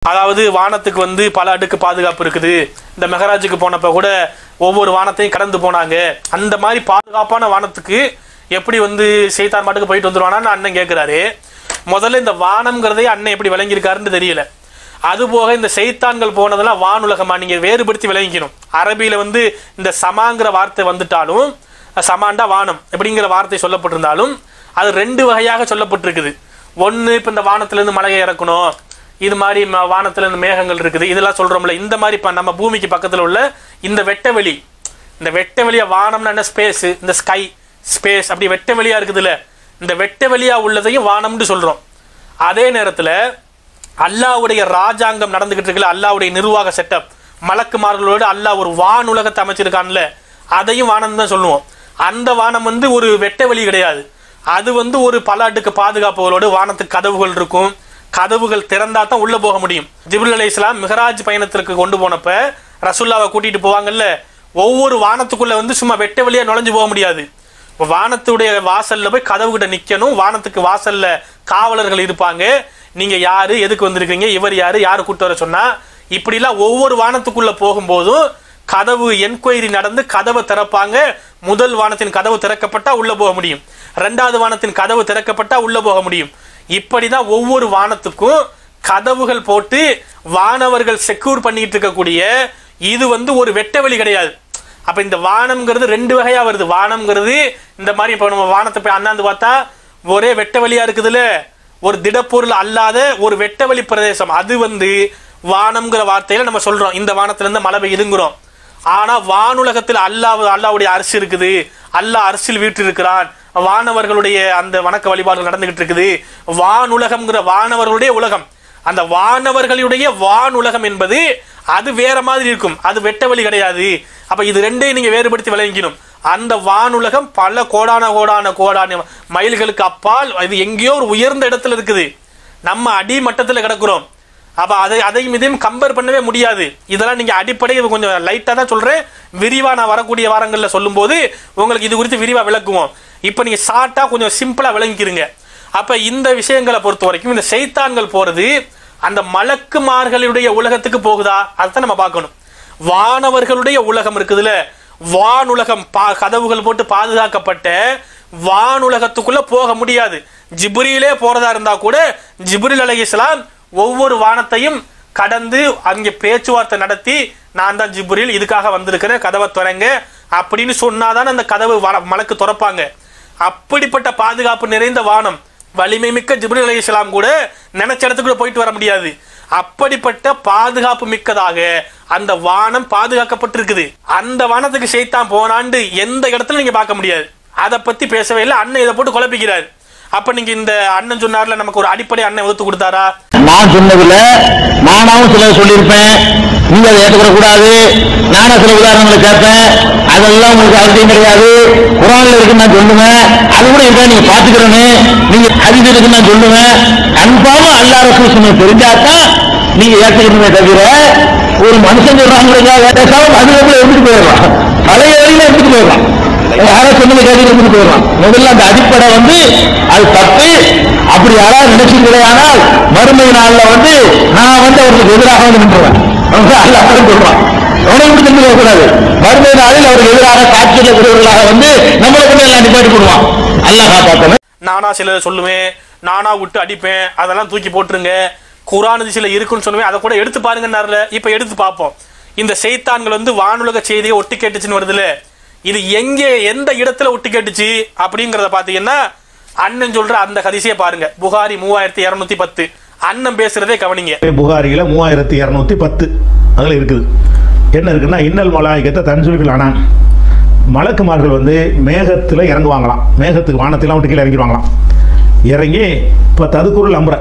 அதாவது வானத்துக்கு வந்து பல அடுக்கு பாதுகாப்பு இருக்குது இந்த மெஹராஜுக்கு போனப்ப கூட ஒவ்வொரு வானத்தையும் கடந்து போனாங்க அந்த மாதிரி பாதுகாப்பான வானத்துக்கு எப்படி வந்து செய்தார் மாட்டுக்கு போயிட்டு வந்துருவானான்னு அண்ணன் கேட்குறாரு முதல்ல இந்த வானம்ங்கிறதே அண்ணன் எப்படி விளங்கியிருக்காருன்னு தெரியல அதுபோக இந்த செய்தான்கள் போனதெல்லாம் வானுலகமா நீங்க வேறுபடுத்தி விளங்கிக்கணும் அரபியில வந்து இந்த சமாங்கிற வார்த்தை வந்துட்டாலும் சமாண்டா வானம் எப்படிங்கிற வார்த்தை சொல்லப்பட்டிருந்தாலும் அது ரெண்டு வகையாக சொல்லப்பட்டிருக்குது ஒன்று இப்போ இந்த வானத்திலேருந்து மலையை இறக்கணும் இது மாதிரி ம- வானத்துல இருந்து மேகங்கள் இருக்குது இதெல்லாம் சொல்றோம்ல இந்த மாதிரி இப்போ நம்ம பூமிக்கு பக்கத்தில் உள்ள இந்த வெட்டவெளி இந்த வெட்ட வெளியா வானம்னா என்ன ஸ்பேஸ் இந்த ஸ்கை ஸ்பேஸ் அப்படி வெட்ட வெளியா இருக்குதுல்ல இந்த வெட்ட வெளியா உள்ளதையும் வானம்னு சொல்றோம் அதே நேரத்துல அல்லாஹ்வுடைய ராஜாங்கம் நடந்துகிட்டு இருக்குல்ல அல்லாஹ்வுடைய நிர்வாக செட்டப் மலக்குமார்களோடு அல்லாஹ் ஒரு வான் உலகத்தை அமைச்சிருக்கான்ல அதையும் வானம் தான் சொல்லுவோம் அந்த வானம் வந்து ஒரு வெட்ட வெளி கிடையாது அது வந்து ஒரு பல அடுக்கு பாதுகாப்புகளோடு வானத்துக்கு கதவுகள் இருக்கும் கதவுகள் திறந்தா தான் உள்ள போக முடியும் ஜிப்ரில் அலை இஸ்லாம் மிஹராஜ் பயணத்திற்கு கொண்டு போனப்ப ரசுல்லாவை கூட்டிட்டு போவாங்கல்ல ஒவ்வொரு வானத்துக்குள்ள வந்து சும்மா வெட்ட வெளியா நுழைஞ்சு போக முடியாது இப்ப வானத்துடைய வாசல்ல போய் கதவுகிட்ட நிக்கணும் வானத்துக்கு வாசல்ல காவலர்கள் இருப்பாங்க நீங்க யாரு எதுக்கு வந்திருக்கீங்க இவர் யாரு யாரு கூட்டு வர சொன்னா இப்படிலாம் ஒவ்வொரு வானத்துக்குள்ள போகும்போதும் கதவு என்கொயரி நடந்து கதவை திறப்பாங்க முதல் வானத்தின் கதவு திறக்கப்பட்டா உள்ள போக முடியும் ரெண்டாவது வானத்தின் கதவு திறக்கப்பட்டா உள்ள போக முடியும் இப்படிதான் ஒவ்வொரு வானத்துக்கும் கதவுகள் போட்டு வானவர்கள் செக்யூர் பண்ணிட்டு இருக்கக்கூடிய இது வந்து ஒரு வெட்ட வெளி கிடையாது அப்ப இந்த வானம்ங்கிறது ரெண்டு வகையா வருது வானம்ங்கிறது இந்த மாதிரி இப்போ நம்ம வானத்தை போய் அண்ணாந்து பார்த்தா ஒரே வெட்ட வெளியா இருக்குதுல்ல ஒரு திடப்பொருள் அல்லாத ஒரு வெட்ட வெளி பிரதேசம் அது வந்து வானம்ங்கிற வார்த்தையில நம்ம சொல்றோம் இந்த வானத்துல இருந்து மழை பெய்யுதுங்கிறோம் ஆனா வானுலகத்தில் அல்லாஹ் அல்லாவுடைய அரசு இருக்குது அல்லாஹ் அரசில் வீட்டு இருக்கிறான் வானவர்களுடைய அந்த வணக்க வழிபாடுகள் நடந்துகிட்டு இருக்குது வானுலகம்ங்கிற வானவர்களுடைய உலகம் அந்த வானவர்களுடைய வானுலகம் என்பது அது வேற மாதிரி இருக்கும் அது வெட்ட வழி கிடையாது அப்ப இது ரெண்டையும் நீங்க வேறுபடுத்தி விளங்கிக்கணும் அந்த வானுலகம் பல கோடான கோடான கோடான மைல்களுக்கு அப்பால் இது எங்கேயோ ஒரு உயர்ந்த இடத்துல இருக்குது நம்ம அடி மட்டத்துல கிடக்குறோம் அப்ப அதை அதையும் இதையும் கம்பேர் பண்ணவே முடியாது இதெல்லாம் நீங்க அடிப்படை இது கொஞ்சம் லைட்டா தான் சொல்றேன் விரிவா நான் வரக்கூடிய வாரங்கள்ல சொல்லும்போது உங்களுக்கு இது குறித்து விரிவா விளக்குவோம் இப்போ நீங்க ஷார்ட்டா கொஞ்சம் சிம்பிளா விளங்கிக்கிறீங்க அப்ப இந்த விஷயங்களை பொறுத்த வரைக்கும் இந்த செய்தான்கள் போறது அந்த மலக்குமார்களுடைய உலகத்துக்கு போகுதா அதைத்தான் நம்ம பார்க்கணும் வானவர்களுடைய உலகம் இருக்குதுல்ல வானுலகம் பா கதவுகள் போட்டு பாதுகாக்கப்பட்ட வானுலகத்துக்குள்ள போக முடியாது ஜிப்ரியிலே போறதா இருந்தா கூட ஜிப்ரில் அலைஹிஸ்ஸலாம் ஒவ்வொரு வானத்தையும் கடந்து அங்கே பேச்சுவார்த்தை நடத்தி நான் தான் ஜிப்ரில் இதுக்காக வந்திருக்கிறேன் கதவை திறங்க அப்படின்னு சொன்னாதான் அந்த கதவு வ- மலக்கு திறப்பாங்க அப்படிப்பட்ட பாதுகாப்பு நிறைந்த வானம் வலிமை மிக்க ஜிப்ரில் அலைஹிஸ்ஸலாம் கூட நினைச்ச இடத்துக்குள்ள போயிட்டு வர முடியாது அப்படிப்பட்ட பாதுகாப்பு மிக்கதாக அந்த வானம் பாதுகாக்கப்பட்டிருக்குது அந்த வானத்துக்கு செய்தான் போனாண்டு எந்த இடத்துல நீங்க பார்க்க முடியாது அதை பத்தி பேசவே இல்லை அண்ணன் இதை போட்டு குழப்பிக்கிறார் அப்ப நீங்க இந்த அண்ணன் சொன்னார்ல நமக்கு ஒரு அடிப்படை அண்ணன் ஒத்து கொடுத்தாரா நான் சொன்னதுல நானாவும் சில சொல்லியிருப்பேன் நீங்க அதை ஏற்றுக்கிற கூடாது நானும் சில உதாரணங்களை கேட்பேன் அதெல்லாம் உங்களுக்கு அவசியம் கிடையாது குரான்ல இருக்கு நான் சொல்லுவேன் அது கூட இருக்கா நீங்க பாத்துக்கிறேன்னு நீங்க அறிவு இருக்கு நான் சொல்லுவேன் கன்ஃபார்மா அல்லா ரசூல் சொன்னது தெரிஞ்சாதான் நீங்க ஏற்றுக்கணுமே தவிர ஒரு மனுஷன் சொல்றாங்க பேசாம அதுக்கப்புறம் எடுத்துட்டு போயிடலாம் பழைய வழியில எடுத்துட்டு போயிடலாம் யாரோ சொன்னது கேட்டு எடுத்துட்டு போயிடலாம் முதல்ல அந்த அடிப்படை வந்து அது தப்பு அப்படி யாராவது நினைச்சீங்களேயானால் மறுமை நாள்ல வந்து நான் வந்து அவருக்கு எதிராக வந்து நின்றுவேன் அவங்க அல்லாஹ் சொல்றான் அவனை இப்படி நின்று கூடாது மறுமை நாளில் அவருக்கு எதிராக சாட்சியில் கூடியவர்களாக வந்து நம்மளை கொண்டு எல்லாம் நிப்பாட்டி போடுவான் அல்லாஹ் காப்பாத்தணும் நானா சில சொல்லுவேன் நானா விட்டு அடிப்பேன் அதெல்லாம் தூக்கி போட்டுருங்க குரான் சில இருக்குன்னு சொல்லுவேன் அதை கூட எடுத்து பாருங்கன்னாருல இப்ப எடுத்து பார்ப்போம் இந்த செய்தான்கள் வந்து வானுலக செய்தியை ஒட்டு கேட்டுச்சுன்னு வருதுல இது எங்கே எந்த இடத்துல ஒட்டு கேட்டுச்சு அப்படிங்கறத பாத்தீங்கன்னா அண்ணன் சொல்ற அந்த ஹதீஸையே பாருங்க புகாரி மூவாயிரத்தி இருநூத்தி பத்து அண்ணன் பேசுறதே கவனிங்க புகாரில மூவாயிரத்தி இரநூத்தி பத்து அதில் இருக்குது என்ன இருக்குன்னா இன்னல் மலாய்க்கத்தை தன்சுல்கள் ஆனான் மலக்குமார்கள் வந்து மேகத்தில் இறங்குவாங்களாம் மேகத்துக்கு வானத்திலாம் விட்டு கீழே இறங்கிடுவாங்களாம் இறங்கி இப்போ ததுக்குருள் அம்புற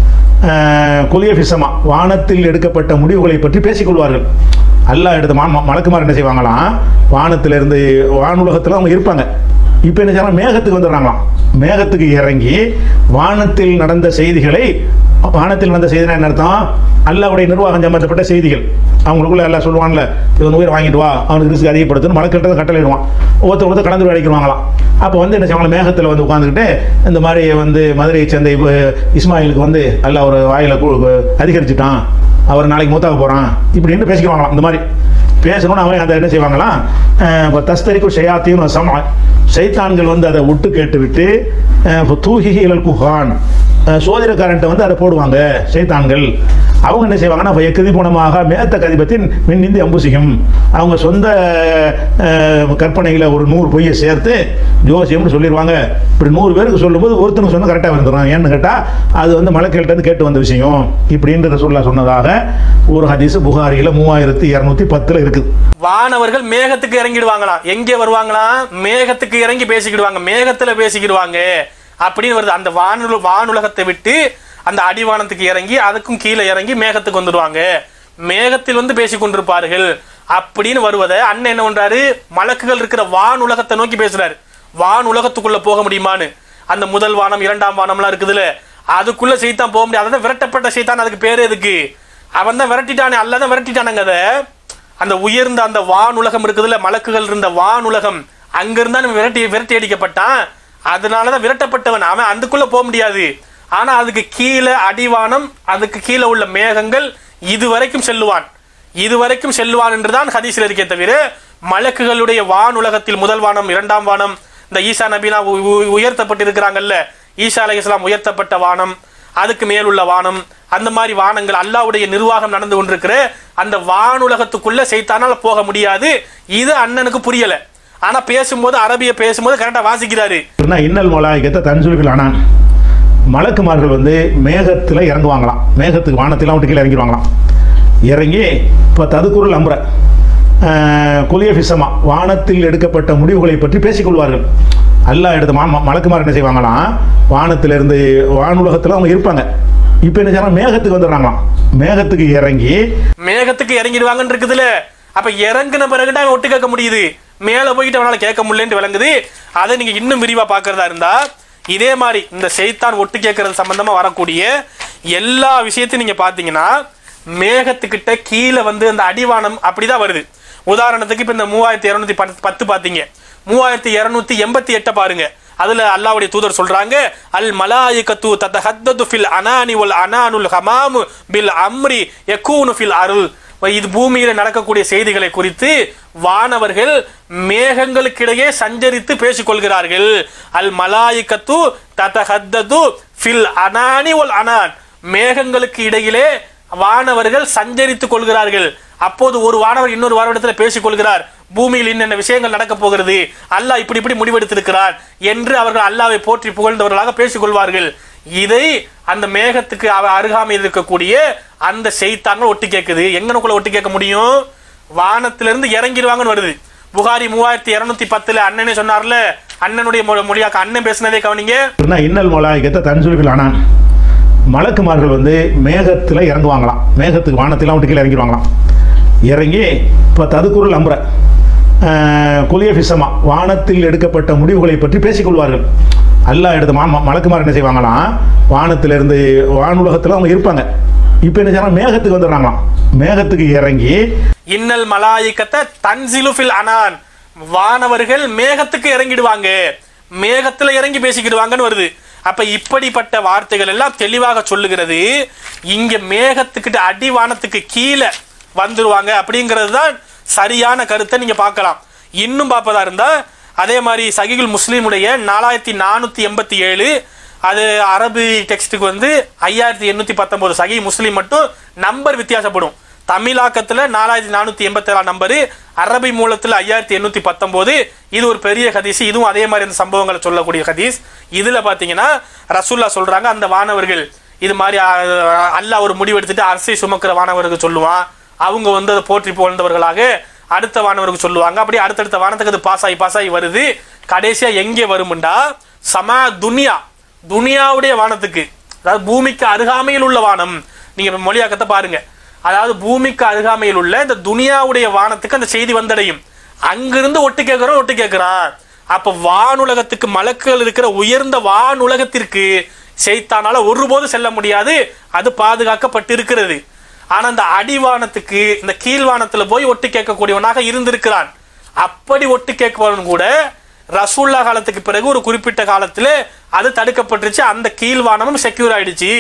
குலிய ஃபிசமா வானத்தில் எடுக்கப்பட்ட முடிவுகளை பற்றி பேசிக்கொள்வார்கள் அல்லாஹ் எடுத்த மா ம- மலக்குமார் என்ன செய்வாங்களாம் வானத்திலிருந்து வானுலகத்தில் அவங்க இருப்பாங்க இப்போ என்ன செய்யறாங்க மேகத்துக்கு வந்துடுறாங்களாம் மேகத்துக்கு இறங்கி வானத்தில் நடந்த செய்திகளை வானத்தில் நடந்த செய்தினா என்ன அர்த்தம் அல்லாவுடைய நிர்வாகம் சம்பந்தப்பட்ட செய்திகள் அவங்களுக்குள்ள எல்லாம் சொல்லுவான்ல இவன் உயிர் வாங்கிட்டு வா அவனுக்கு ரிஸ்க் அதிகப்படுத்தணும் மலக்கிட்ட கட்டளையிடுவான் ஒருத்தர் ஒருத்தர் கடந்து அடிக்கிறாங்களாம் அப்போ வந்து என்ன செய்வாங்க மேகத்தில் வந்து உட்காந்துக்கிட்டு இந்த மாதிரி வந்து மதுரையை சேர்ந்த இப்போ இஸ்மாயிலுக்கு வந்து அல்லாஹ் ஒரு வாயில கு- அதிகரிச்சுட்டான் அவர் நாளைக்கு மூத்தாக போகிறான் இப்படின்னு பேசிக்குவாங்களாம் இந்த மாதிரி பேசணும்னு அவன் அதை என்ன செய்வாங்களாம் இப்போ தஸ்தரிக்கும் ஷயாத்தியும் சம சைத்தான்கள் வந்து அதை விட்டு கேட்டு விட்டு இப்போ தூஹி இலல் குஹான் அஹ் சோதிடக்காரன்ட்ட வந்து அதை போடுவாங்க சைத்தான்கள் அவங்க என்ன செய்வாங்கன்னா இப்போ எக்கதி போனமாக மேத்த கதிபத்தின் மின்னிந்தி அம்புசிகம் அவங்க சொந்த அஹ், கற்பனைகளை ஒரு நூறு பொய்யை சேர்த்து ஜோசியம்னு சொல்லிடுவாங்க இப்படி நூறு பேருக்கு சொல்லும்போது ஒருத்தனுக்கு சொன்னால் கரெக்டாக வந்துடும் ஏன்னு கேட்டால் அது வந்து மலைக்கேட்டு கேட்டு வந்த விஷயம் இப்படின்றத சொல்ல சொன்னதாக ஒரு ஹதீஸ் புகாரியில் மூவாயிரத்தி இரநூத்தி பத்தில் இருக்குது வானவர்கள் மேகத்துக்கு இறங்கிடுவாங்களாம் எங்கே வருவாங்களாம் மேகத்துக்கு இறங்கி பேசிக்கிடுவாங்க மேகத்துல பேசிக்கிடுவாங்க அப்படின்னு வருது அந்த வானு வானுலகத்தை விட்டு அந்த அடிவானத்துக்கு இறங்கி அதுக்கும் கீழே இறங்கி மேகத்துக்கு வந்துடுவாங்க மேகத்தில் வந்து பேசிக் கொண்டிருப்பார்கள் அப்படின்னு வருவதை அண்ணன் என்ன பண்றாரு மலக்குகள் இருக்கிற வான் உலகத்தை நோக்கி பேசுறாரு வான் உலகத்துக்குள்ள போக முடியுமான்னு அந்த முதல் வானம் இரண்டாம் வானம்லாம் இருக்குதுல்ல அதுக்குள்ள செய்தான் போக முடியாது அதான் விரட்டப்பட்ட செய்தான் அதுக்கு பேரு எதுக்கு அவன் தான் விரட்டிட்டானே அல்ல தான் விரட்டிட்டானுங்க அதை அந்த உயர்ந்த அந்த வான் உலகம் இருக்குதுல்ல மலக்குகள் இருந்த வான் உலகம் அங்கிருந்தா நம்ம விரட்டி விரட்டி அடிக்கப்பட்டான் அதனாலதான் விரட்டப்பட்டவன் அவன் அதுக்குள்ள போக முடியாது ஆனா அதுக்கு கீழே அடிவானம் அதுக்கு கீழே உள்ள மேகங்கள் இதுவரைக்கும் செல்லுவான் இதுவரைக்கும் செல்லுவான் என்றுதான் ஹதீஸ்ல இருக்கே தவிர மலக்குகளுடைய வான் உலகத்தில் முதல் வானம் இரண்டாம் வானம் இந்த ஈசா நபினா உ- உ- உயர்த்தப்பட்டிருக்கிறாங்கல்ல ஈசா அலை இஸ்லாம் உயர்த்தப்பட்ட வானம் அதுக்கு மேல் உள்ள வானம் அந்த மாதிரி வானங்கள் அல்லாவுடைய நிர்வாகம் நடந்து கொண்டிருக்கிற அந்த வானுலகத்துக்குள்ள செய்தானால போக முடியாது இது அண்ணனுக்கு புரியல ஆனா பேசும்போது அரபிய பேசும்போது கரெக்டா வாசிக்கிறாரு என்ன இன்னல் மலாய்க்கத்தை தன்சுல்கள் ஆனால் மலக்குமார்கள் வந்து மேகத்தில் இறங்குவாங்களாம் மேகத்துக்கு வானத்தில் விட்டு கீழே இறங்கிடுவாங்களாம் இறங்கி இப்போ ததுக்குறள் அம்புற குலிய ஃபிசமா வானத்தில் எடுக்கப்பட்ட முடிவுகளை பற்றி பேசிக்கொள்வார்கள் அல்லாஹ் எடுத்த மா ம- மலக்குமார் என்ன செய்வாங்களாம் வானத்திலிருந்து வானுலகத்தில் அவங்க இருப்பாங்க இப்போ என்ன செய்யறாங்க மேகத்துக்கு வந்துடுறாங்களாம் மேகத்துக்கு இறங்கி மேகத்துக்கு இறங்கிடுவாங்கன்னு இருக்குதுல அப்ப இறங்குன பிறகுதான் அவன் ஒட்டு கேட்க முடியுது மேல போயிட்டு அவனால கேட்க முடியலன்னு விளங்குது அதை நீங்க இன்னும் விரிவா பாக்குறதா இருந்தா இதே மாதிரி இந்த செய்தான் ஒட்டு கேட்கறது சம்பந்தமா வரக்கூடிய எல்லா விஷயத்தையும் நீங்க பாத்தீங்கன்னா மேகத்துக்கிட்ட கீழே வந்து அந்த அடிவானம் அப்படிதான் வருது உதாரணத்துக்கு இப்ப இந்த மூவாயிரத்தி இருநூத்தி பத்து பாத்தீங்க மூவாயிரத்தி இருநூத்தி எண்பத்தி எட்டை பாருங்க அதுல அல்லாஹ்வுடைய தூதர் சொல்றாங்க அல் மலாயிகத்து தத்தஹத்தது ஃபில் அனானி வல் அனானுல் ஹமாமு பில் அம்ரி யகூனு ஃபில் அருள் இது பூமியில நடக்கக்கூடிய செய்திகளை குறித்து வானவர்கள் மேகங்களுக்கிடையே சஞ்சரித்து பேசிக்கொள்கிறார்கள் அல் மலாயிகத்து தத்தஹத்தது ஃபில் அனானி வல் அனான் மேகங்களுக்கு இடையிலே வானவர்கள் சஞ்சரித்துக் கொள்கிறார்கள் அப்போது ஒரு வானவர் இன்னொரு வானவரிடத்தில் பேசிக் கொள்கிறார் பூமியில் என்னென்ன விஷயங்கள் நடக்க போகிறது அல்லாஹ் இப்படி இப்படி முடிவெடுத்திருக்கிறார் என்று அவர்கள் அல்லாவை போற்றி புகழ்ந்தவர்களாக பேசிக் கொள்வார்கள் இதை அந்த மேகத்துக்கு அவ அருகாமையில் இருக்கக்கூடிய அந்த செய்தாங்க ஒட்டு கேட்குது எங்கனக்குள்ள ஒட்டு கேட்க முடியும் வானத்திலிருந்து இறங்கிடுவாங்கன்னு வருது புகாரி மூவாயிரத்தி இருநூத்தி பத்துல அண்ணனே சொன்னார்ல அண்ணனுடைய மொ- மொழியாக்க அண்ணன் பேசினதே கவனிங்க என்ன இன்னல் மலாய்க்கத்தை தன்சுல்கள் ஆனால் மலக்குமார்கள் வந்து மேகத்தில் இறங்குவாங்களாம் மேகத்துக்கு வானத்தில் விட்டு கீழே இறங்கிடுவாங்களாம் இறங்கி இப்போ ததுக்குறள் அம்புற குலிய ஃபிசமா வானத்தில் எடுக்கப்பட்ட முடிவுகளை பற்றி பேசிக்கொள்வார்கள் அல்லாஹ் எடுத்த மா ம- மலக்குமார் என்ன செய்வாங்களாம் வானத்திலிருந்து வானுலகத்தில் அவங்க இருப்பாங்க இப்போ என்ன செய்யறாங்க மேகத்துக்கு வந்துடுறாங்களாம் மேகத்துக்கு இறங்கி இன்னல் மலாயிக்கத்தை தன்சிலு ஃபில் அனான் வானவர்கள் மேகத்துக்கு இறங்கிடுவாங்க மேகத்துல இறங்கி பேசிக்கிடுவாங்கன்னு வருது அப்ப இப்படிப்பட்ட வார்த்தைகள் எல்லாம் தெளிவாக சொல்லுகிறது இங்க மேகத்துக்கிட்ட அடிவானத்துக்கு கீழே வந்துருவாங்க அப்படிங்கிறது தான் சரியான கருத்தை நீங்க பார்க்கலாம் இன்னும் பார்ப்பதா இருந்தா அதே மாதிரி சகிகுல் முஸ்லீமுடைய நாலாயிரத்தி நானூத்தி எண்பத்தி ஏழு அது அரபு டெக்ஸ்ட்டுக்கு வந்து ஐயாயிரத்தி எண்ணூத்தி பத்தொன்பது சகி முஸ்லீம் மட்டும் நம்பர் வித்தியாசப்படும் தமிழாக்கத்துல நாலாயிரத்தி நானூத்தி எண்பத்தி ஏழாம் நம்பரு அரபி மூலத்துல ஐயாயிரத்தி எண்ணூத்தி பத்தொன்பது இது ஒரு பெரிய ஹதீஸ் இதுவும் அதே மாதிரி இந்த சம்பவங்களை சொல்லக்கூடிய ஹதீஸ் இதுல பாத்தீங்கன்னா ரசூல்லா சொல்றாங்க அந்த வானவர்கள் இது மாதிரி அஹ், அல்லாஹ் ஒரு முடிவெடுத்துட்டு அரசை சுமக்கிற வானவர்கள் சொல்லுவான் அவங்க வந்து அதை போற்றி புகழ்ந்தவர்களாக அடுத்த வானவருக்கு சொல்லுவாங்க அப்படி அடுத்தடுத்த வானத்துக்கு அது பாஸ் ஆகி பாஸ் ஆகி வருது கடைசியா எங்கே வருமுண்டா சமா துனியா துனியாவுடைய வானத்துக்கு அதாவது பூமிக்கு அருகாமையில் உள்ள வானம் நீங்க இப்ப மொழியாக்கத்தை பாருங்க அதாவது பூமிக்கு அருகாமையில் உள்ள இந்த துனியாவுடைய வானத்துக்கு அந்த செய்தி வந்தடையும் அங்கிருந்து ஒட்டு கேட்கிறோம் ஒட்டு கேட்கிறான் அப்ப வானுலகத்துக்கு மலக்குகள் இருக்கிற உயர்ந்த வானுலகத்திற்கு செய்தானால ஒருபோது செல்ல முடியாது அது பாதுகாக்கப்பட்டிருக்கிறது ஆனா அந்த அடிவானத்துக்கு இந்த கீழ்வானத்துல போய் ஒட்டு கேட்கக்கூடியவனாக இருந்திருக்கிறான் அப்படி ஒட்டு கேட்பவன் கூட ரசூல்லா காலத்துக்கு பிறகு ஒரு குறிப்பிட்ட காலத்துல அது தடுக்கப்பட்டுருச்சு அந்த கீழ்வானமும் செக்யூர் ஆயிடுச்சு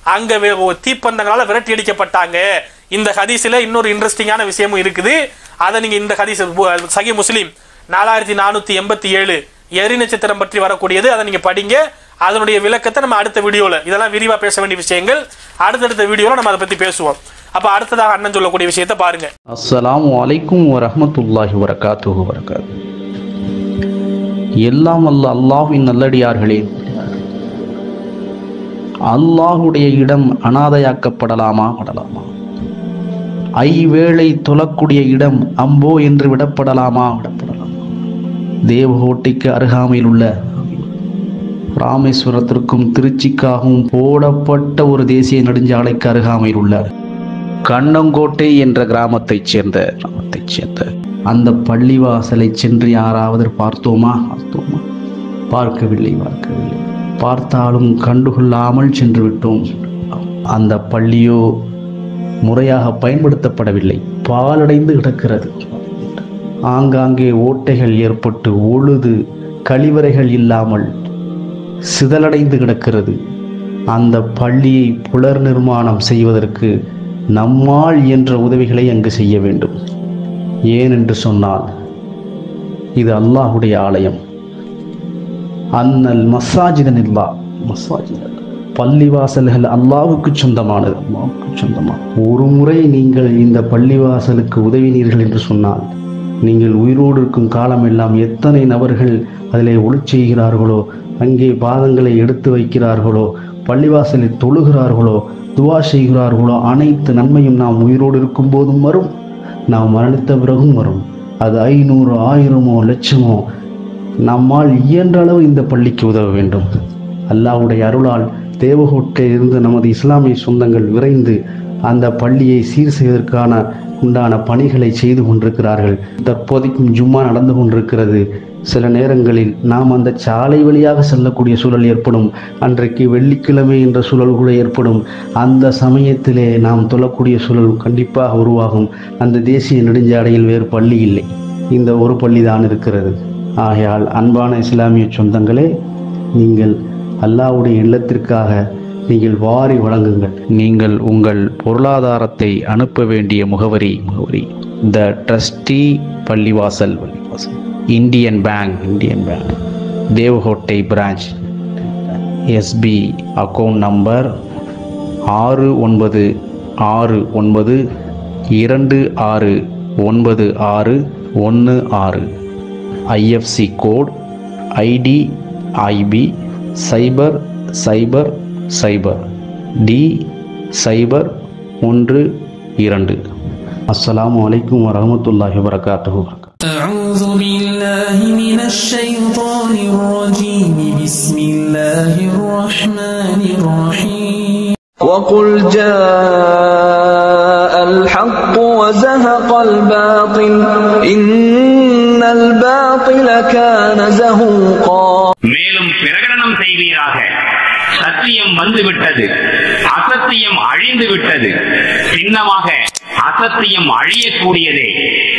அங்க வே- ஓ- தீப்பந்தங்களால விரட்டி அடிக்கப்பட்டாங்க இந்த ஹதீஸ்ல இன்னொரு இன்ட்ரெஸ்டிங்கான விஷயமும் இருக்குது அதை நீங்க இந்த ஹதீஸ் பு- சஹி முஸ்லீம் நாலாயிரத்தி நானூத்தி எண்பத்தி ஏழு எரி நட்சத்திரம் பற்றி வரக்கூடியது அதை நீங்க படிங்க அதனுடைய விளக்கத்தை நம்ம அடுத்த வீடியோல இதெல்லாம் விரிவா பேச வேண்டிய விஷயங்கள் அடுத்தடுத்த வீடியோல நம்ம அதை பத்தி பேசுவோம் அப்ப அடுத்ததாக அண்ணன் சொல்லக்கூடிய விஷயத்தை பாருங்க அஸ்ஸலாமு அலைக்கும் வரஹ்மத்துல்லாஹி வரகாத்துஹு வரகாத்து எல்லாம் அல்ல அல்லாஹ்வின் நல்லடியார்களே அல்லாஹுடைய இடம் அனாதையாக்கப்படலாமா படலாமா ஐவேளை தொழக்கூடிய இடம் அம்போ என்று விடப்படலாமா விடப்படலாமா தேவகோட்டைக்கு அருகாமையில் உள்ள ராமேஸ்வரத்திற்கும் திருச்சிக்காகவும் போடப்பட்ட ஒரு தேசிய நெடுஞ்சாலைக்கு அருகாமையில் உள்ள கண்ணங்கோட்டை என்ற கிராமத்தைச் சேர்ந்த கிராமத்தைச் சேர்ந்த அந்த பள்ளிவாசலை சென்று யாராவது பார்த்தோமா பார்த்தோமா பார்க்கவில்லை பார்க்கவில்லை பார்த்தாலும் கண்டுகொள்ளாமல் சென்று விட்டோம் அந்த பள்ளியோ முறையாக பயன்படுத்தப்படவில்லை பாலடைந்து கிடக்கிறது ஆங்காங்கே ஓட்டைகள் ஏற்பட்டு ஒழுது கழிவறைகள் இல்லாமல் சிதலடைந்து கிடக்கிறது அந்த பள்ளியை புலர் நிர்மாணம் செய்வதற்கு நம்மால் என்ற உதவிகளை அங்கு செய்ய வேண்டும் ஏன் என்று சொன்னால் இது அல்லாஹுடைய ஆலயம் அன்னல் மசாஜிதன் இல்லா மசாஜித் பள்ளிவாசல்கள் அல்லாஹ்வுக்கு சொந்தமானது அல்லாஹ்வுக்கு சொந்தமா ஒரு முறை நீங்கள் இந்த பள்ளிவாசலுக்கு உதவினீர்கள் என்று சொன்னால் நீங்கள் உயிரோடு இருக்கும் காலமெல்லாம் எத்தனை நபர்கள் அதிலே ஒளிச் செய்கிறார்களோ அங்கே பாதங்களை எடுத்து வைக்கிறார்களோ பள்ளிவாசலில் தொழுகிறார்களோ துவா செய்கிறார்களோ அனைத்து நன்மையும் நாம் உயிரோடு இருக்கும் போதும் வரும் நாம் மரணித்த பிறகும் வரும் அது ஐநூறு ஆயிரமோ லட்சமோ நம்மால் இயன்ற அளவு இந்த பள்ளிக்கு உதவ வேண்டும் அல்லாஹ்வுடைய அருளால் தேவகோட்டையில் இருந்து நமது இஸ்லாமிய சொந்தங்கள் விரைந்து அந்த பள்ளியை சீர் செய்வதற்கான உண்டான பணிகளை செய்து கொண்டிருக்கிறார்கள் தற்போதைக்கும் ஜும்மா நடந்து கொண்டிருக்கிறது சில நேரங்களில் நாம் அந்த சாலை வழியாக செல்லக்கூடிய சூழல் ஏற்படும் அன்றைக்கு வெள்ளிக்கிழமை என்ற சூழல் கூட ஏற்படும் அந்த சமயத்திலே நாம் தொழக்கூடிய சூழல் கண்டிப்பாக உருவாகும் அந்த தேசிய நெடுஞ்சாலையில் வேறு பள்ளி இல்லை இந்த ஒரு பள்ளி தான் இருக்கிறது ஆகையால் அன்பான இஸ்லாமிய சொந்தங்களே நீங்கள் அல்லாஹ்வுடைய இல்லத்திற்காக நீங்கள் வாரி வழங்குங்கள் நீங்கள் உங்கள் பொருளாதாரத்தை அனுப்ப வேண்டிய முகவரி முகவரி த trustee Pallivasal Pallivasal Indian bank Indian bank Devakottai branch SB account number ஆறு ஒன்பது ஆறு ஒன்பது இரண்டு ஆறு ஒன்பது ஆறு ஒன்று ஆறு IFC code I D I B cipher cipher cipher T cipher ஒன்று இரண்டு அஸ்ஸலாமு அலைக்கும் வரஹ்மத்துல்லாஹி வபரகாத்துஹு أعوذ بالله من الشيطان الرجيم بسم الله الرحمن الرحيم وقل جاء الحق وزهق الباطل إن الباطل كان زهوقا மேலும் பிரகடனம் செய்வீராக சத்தியம் வந்துவிட்டது அசத்தியம் அழிந்து விட்டது சின்னமாக அசத்தியம் அழியக்கூடியதே